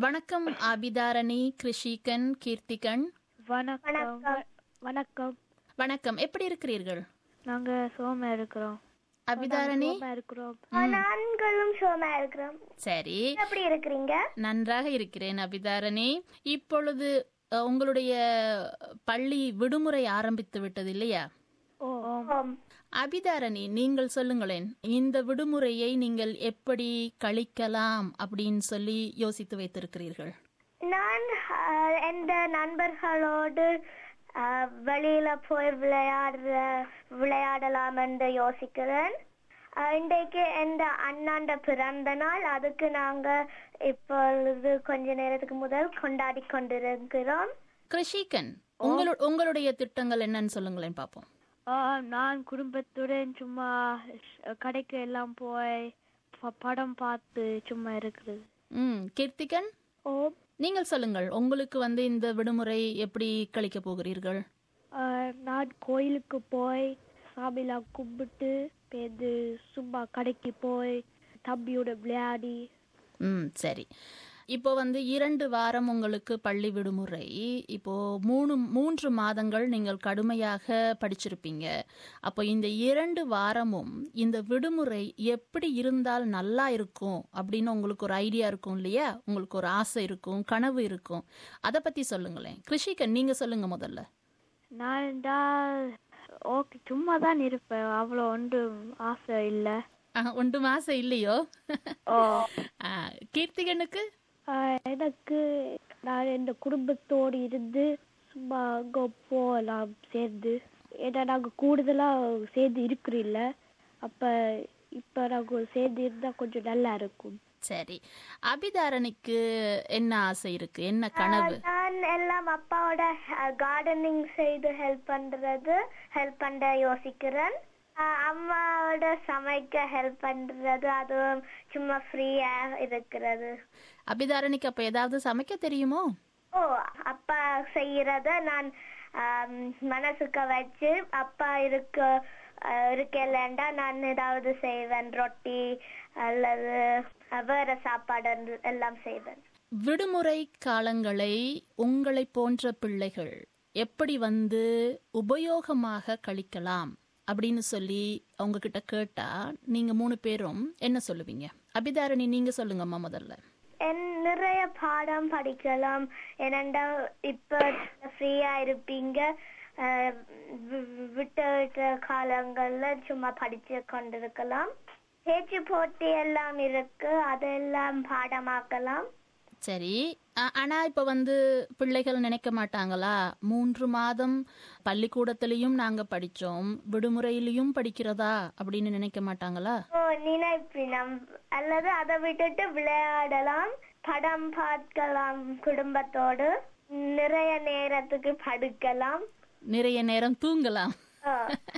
வணக்கம் ஆபிதாரணி கிருஷிகன் கீர்த்திகன் வணக்கம் வ- வணக்கம் வணக்கம் எப்படி இருக்கிறீர்கள் நாங்க சோமா இருக்கிறோம் அபிதாரணி சோமா இருக்கிறோம் நான்களும் சோமா இருக்கிறோம் சரி எப்படி இருக்கிறீங்க நன்றாக இருக்கிறேன் அபிதாரணி இப்பொழுது அஹ், உங்களுடைய பள்ளி விடுமுறை ஆரம்பித்து விட்டது இல்லையா ஓம். அபிதாரணி நீங்கள் சொல்லுங்களேன் இந்த விடுமுறையை நீங்கள் எப்படி கழிக்கலாம் அப்படின்னு சொல்லி யோசித்து வைத்திருக்கிறீர்கள் நான் அஹ், எந்த நண்பர்களோடு அஹ், வெளியில போய் விளையாடுற விளையாடலாம் என்று யோசிக்கிறேன் அஹ், இன்றைக்கு எந்த அண்ணாண்ட பிறந்த நாள் அதுக்கு நாங்க இப்பொழுது கொஞ்ச நேரத்துக்கு முதல் கொண்டாடி கொண்டிருக்கிறோம் கிருஷிகன் உங்களு உங்களுடைய திட்டங்கள் என்னன்னு சொல்லுங்களேன் பாப்போம் ஆ, நான் குடும்பத்துடன் சும்மா ஷ்- கடைக்கு எல்லாம் போய் ப- படம் பார்த்து சும்மா இருக்கிறது ம் கீர்த்திகன் ஓ நீங்கள் சொல்லுங்கள் உங்களுக்கு வந்து இந்த விடுமுறை எப்படி கழிக்க போகிறீர்கள் ஆ, நான் கோயிலுக்கு போய் சாமிலாம் கும்பிட்டு பேருந்து சும்மா கடைக்கு போய் தம்பியோட விளையாடி ம் சரி இப்போ வந்து இரண்டு வாரம் உங்களுக்கு பள்ளி விடுமுறை இப்போ மூணு மூன்று மாதங்கள் நீங்கள் கடுமையாக படிச்சிருப்பீங்க அப்போ இந்த இரண்டு வாரமும் இந்த விடுமுறை எப்படி இருந்தால் நல்லா இருக்கும் அப்படின்னு உங்களுக்கு ஒரு ஐடியா இருக்கும் இல்லையா உங்களுக்கு ஒரு ஆசை இருக்கும் கனவு இருக்கும் அதை பத்தி சொல்லுங்களேன் கிருஷிகன் நீங்க சொல்லுங்க முதல்ல நான் தான் ஓகே சும்மா தான் இருப்பேன் அவ்வளோ ஒன்றும் ஆசை இல்லை ஆ, ஒன்றும் ஆசை இல்லையோ ஓ ஆ, கீர்த்திகனுக்கு ஆஹ் எனக்கு நான் என் குடும்பத்தோடு இருந்து சும்மா அங்கே போகலாம் சேர்ந்து ஏன்னா நாங்கள் கூடுதலாக சேர்ந்து இருக்கிறில்ல அப்போ இப்போ நாங்கள் சேர்ந்து இருந்தால் கொஞ்சம் நல்லா இருக்கும் சரி அபிதாரணிக்கு என்ன ஆசை இருக்கு என்ன கனவு நான் எல்லாம் அப்பாவோட கார்டனிங் செய்து ஹெல்ப் பண்றது ஹெல்ப் பண்ண யோசிக்கிறேன் அஹ் அம்மாவோட சமைக்க ஹெல்ப் பண்றது அதுவும் சும்மா ஃப்ரீயா இருக்கிறது அபிதாரணிக்கு அப்ப ஏதாவது சமைக்க தெரியுமோ ஓ அப்பா செய்யறத நான் ஆம், மனசுக்கு வச்சு அப்பா இருக்க அஹ், இருக்கலண்டா நான் ஏதாவது செய்வேன் ரொட்டி அல்லது அஹ், வேற சாப்பாடு எல்லாம் செய்வேன் விடுமுறை காலங்களை உங்களை போன்ற பிள்ளைகள் எப்படி வந்து உபயோகமாக கழிக்கலாம் அப்படின்னு சொல்லி அவங்க கிட்ட கேட்டா நீங்க மூணு பேரும் என்ன சொல்லுவீங்க அபிதாரணி நீங்க சொல்லுங்கம்மா முதல்ல என் நிறைய பாடம் படிக்கலாம் ஏனண்டா இப்ப ஃப்ரீயா இருப்பீங்க அஹ், வி- வி- விட்ட விட்ட காலங்கள்ல சும்மா படிச்சு கொண்டிருக்கலாம் பேச்சு போட்டி எல்லாம் இருக்கு அதெல்லாம் பாடமாக்கலாம் சரி ஆ- ஆனா இப்ப வந்து பிள்ளைகள் நினைக்க மாட்டாங்களா மூன்று மாதம் பள்ளிக்கூடத்திலையும் நாங்க படிச்சோம் விடுமுறையிலையும் படிக்கிறதா அப்படின்னு நினைக்க மாட்டாங்களா ஓ நினைப்பினம் அல்லது அதை விட்டுட்டு விளையாடலாம் படம் பார்க்கலாம் குடும்பத்தோடு நிறைய நேரத்துக்கு படுக்கலாம் நிறைய நேரம் தூங்கலாம் ஓ,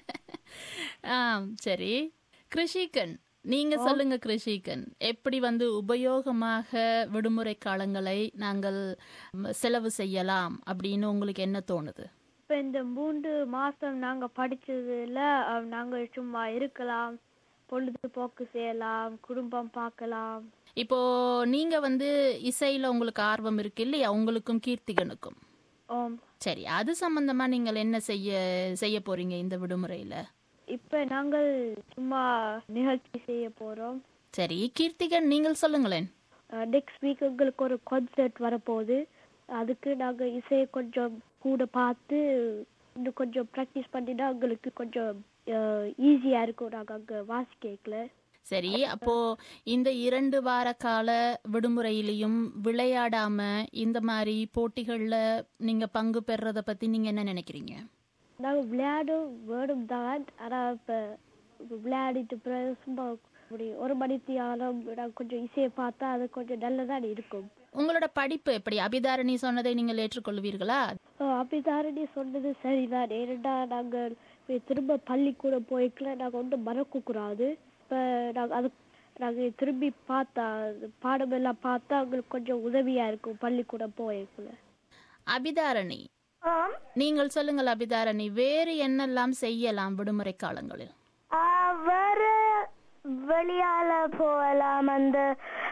ஆம் சரி கிருஷிகன் நீங்க சொல்லுங்க கிருஷிகன் எப்படி வந்து உபயோகமாக விடுமுறை காலங்களை நாங்கள் ம், செலவு செய்யலாம் அப்படின்னு உங்களுக்கு என்ன தோணுது இப்போ இந்த மூன்று மாதம் நாங்கள் படித்ததில் நாங்கள் சும்மா இருக்கலாம் பொழுதுபோக்கு செய்யலாம் குடும்பம் பார்க்கலாம் இப்போ நீங்க வந்து இசையில உங்களுக்கு ஆர்வம் இருக்கு இல்லையா உங்களுக்கும் கீர்த்திகனுக்கும் ஓம் சரி அது சம்பந்தமா நீங்கள் என்ன செய்ய செய்ய போறீங்க இந்த விடுமுறையில இப்போ நாங்கள் சும்மா நிகழ்ச்சி செய்ய போகிறோம் சரி கீர்த்திகன் நீங்கள் சொல்லுங்களேன் நெக்ஸ்ட் வீக் எங்களுக்கு ஒரு கான்சர்ட் வரப்போகுது அதுக்கு நாங்கள் இசையை கொஞ்சம் கூட பார்த்து இன்னும் கொஞ்சம் ப்ராக்டிஸ் பண்ணினா எங்களுக்கு கொஞ்சம் ஈஸியாக இருக்கும் நாங்கள் அங்கே வாசிக்கல சரி அப்போ இந்த இரண்டு வார கால விடுமுறையிலையும் விளையாடாம இந்த மாதிரி போட்டிகள்ல நீங்க பங்கு பெறத பத்தி நீங்க என்ன நினைக்கிறீங்க நாங்கள் விளையாடும் வேணும் தான் ஆனால் இப்போ விளையாடிட்டு பிறகு சும்மா அப்படி ஒரு மணித்தி ஆளும் நாங்கள் கொஞ்சம் இசையை பார்த்தா அது கொஞ்சம் நல்லதான் இருக்கும் உங்களோட படிப்பு எப்படி அபிதாரணி சொன்னதை நீங்கள் ஏற்றுக்கொள்வீர்களா அபிதாரணி சொன்னது சரிதான் ஏனெண்டா நாங்கள் இப்ப திரும்ப பள்ளிக்கூடம் போய்க்கல நாங்கள் ஒன்றும் மறக்கக்கூடாது இப்போ நாங்கள் அது நாங்கள் திரும்பி பார்த்தா அது பாடம் எல்லாம் பார்த்தா எங்களுக்கு கொஞ்சம் உதவியாக இருக்கும் பள்ளிக்கூடம் போய்க்குள்ள அபிதாரணி ஆம் நீங்கள் சொல்லுங்கள் அபிதாரணி வேறு என்னெல்லாம் செய்யலாம் விடுமுறை காலங்களில் ஆ, வேற வெளியால போகலாம் அந்த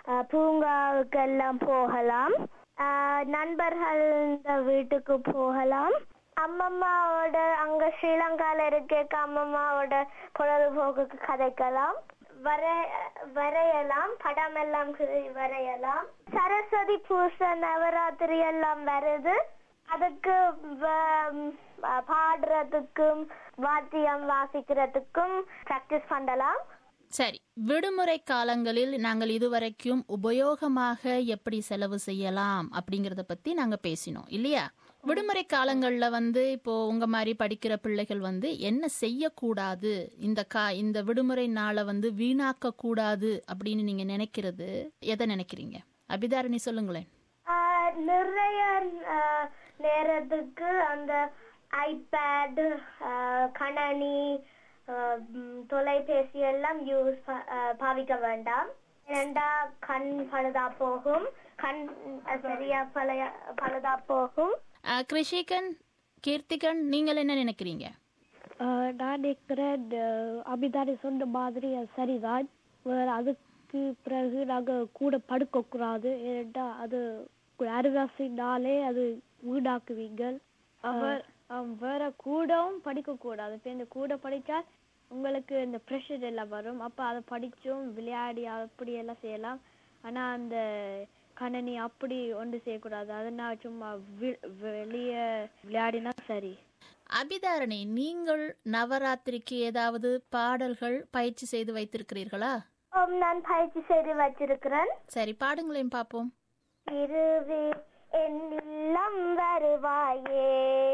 அஹ், பூங்காவுக்கெல்லாம் போகலாம் அஹ், நண்பர்கள் இந்த வீட்டுக்கு போகலாம் அம்மம்மாவோட அங்க ஸ்ரீலங்கால இருக்க அம்மம்மாவோட பொழுதுபோக்குக்கு கதைக்கலாம் வர வரையலாம் படம் எல்லாம் கிரி- வரையலாம் சரஸ்வதி பூசை நவராத்திரி எல்லாம் வருது அதுக்கு வ- பாடுறதுக்கும் வாத்தியம் வாசிக்கிறதுக்கும் பிராக்டிஸ் பண்ணலாம் சரி விடுமுறை காலங்களில் நாங்கள் இதுவரைக்கும் உபயோகமாக எப்படி செலவு செய்யலாம் அப்படிங்கறத பத்தி நாங்க பேசினோம் இல்லையா விடுமுறை காலங்கள்ல வந்து இப்போ உங்க மாதிரி படிக்கிற பிள்ளைகள் வந்து என்ன செய்யக்கூடாது இந்த கா இந்த விடுமுறை நாளை வந்து வீணாக்க கூடாது அப்படின்னு நீங்க நினைக்கிறது எதை நினைக்கிறீங்க அபிதாரணி சொல்லுங்களேன் ஆஹ் நிறைய ஆஹ், நேரத்துக்கு அந்த ஐபேட் கணனி ஆஹ், ம், தொலைபேசி எல்லாம் யூஸ் பாவிக்க வேண்டாம் ஏண்டா கண் பழுதா போகும் கண் அஹ், சரியா பழைய பழுதா போகும் அஹ், கிருஷிகன் கீர்த்திகன் நீங்கள் என்ன நினைக்கிறீங்க ஆஹ் நான் நினைக்கிறேன் ஆஹ் அபிதானி சொன்ன மாதிரி அது சரிதான் வேற அதுக்கு பிறகு நாங்க கூட படுக்க கூடாது ஏன்னா அது அருவாசினாலே அது வீணாக்குவீங்க அவர் ஆம், வேற கூடவும் படிக்க கூடாது இப்ப இந்த கூட படிச்சா உங்களுக்கு இந்த ப்ரெஷர் எல்லாம் வரும் அப்ப அதை படிச்சும் விளையாடி அப்படி எல்லாம் செய்யலாம் ஆனா அந்த கணனி அப்படி ஒன்று செய்யக்கூடாது அதனால சும்மா வி- வெளிய விளையாடினா சரி அபிதாரணி நீங்கள் நவராத்திரிக்கு ஏதாவது பாடல்கள் பயிற்சி செய்து வைத்திருக்கிறீர்களா ஆம், நான் பயிற்சி செய்து வச்சிருக்கிறேன் சரி பாடுங்களேன் பாப்போம் திருவே என் இல்லம் வருவாயே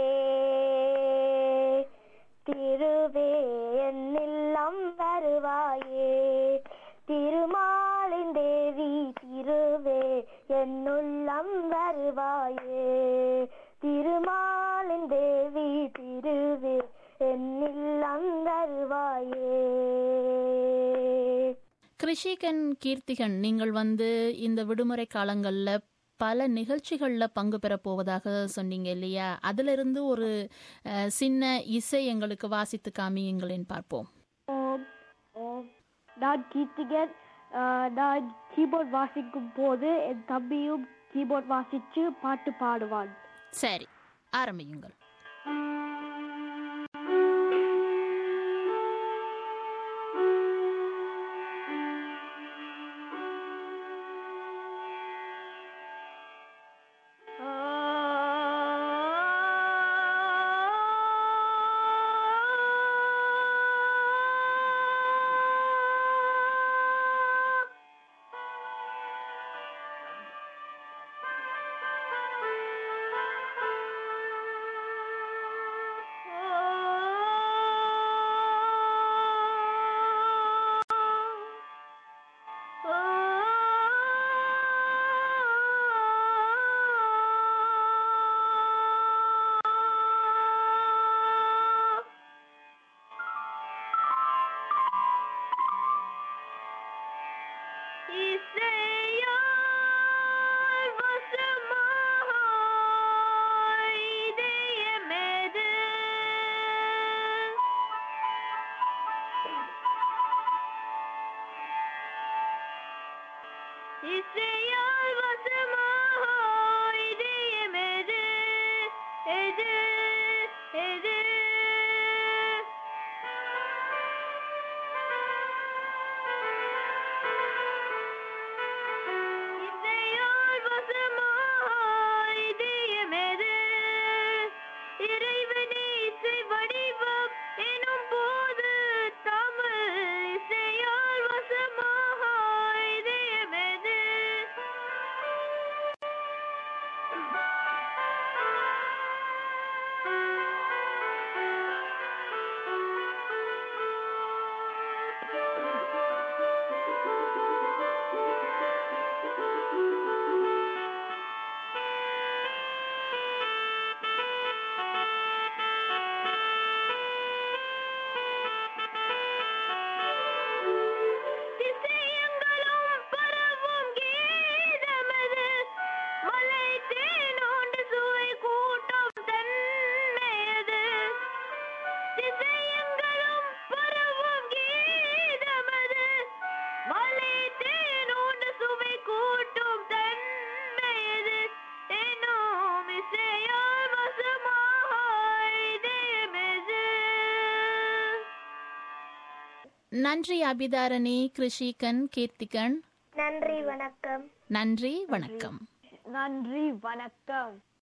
திருவே என் இல்லம் வருவாயே திருமாலின் தேவி திருவே என் உள்ளம் வருவாயே திருமாலின் தேவி திருவே என் இல்லம் வருவாயே கிருஷிகன் கீர்த்திகன் நீங்கள் வந்து இந்த விடுமுறை காலங்கள்ல பல நிகழ்ச்சிகள்ல பங்கு பெற போவதாக சொன்னீங்க இல்லையா அதுல இருந்து ஒரு அஹ், சின்ன இசை எங்களுக்கு வாசித்து காமியுங்களேன் பார்ப்போம் ஓம் ஓம் நான் கீர்த்திகன் ஆஹ் நான் கீபோர்ட் வாசிக்கும் போது என் தம்பியும் கீபோர்ட் வாசிச்சு பாட்டு பாடுவான் சரி ஆரம்பியுங்கள் ஆ நன்றி அபிதாரணி கிருஷிகன் கீர்த்திகன் நன்றி வணக்கம் நன்றி வணக்கம் நன்றி வணக்கம்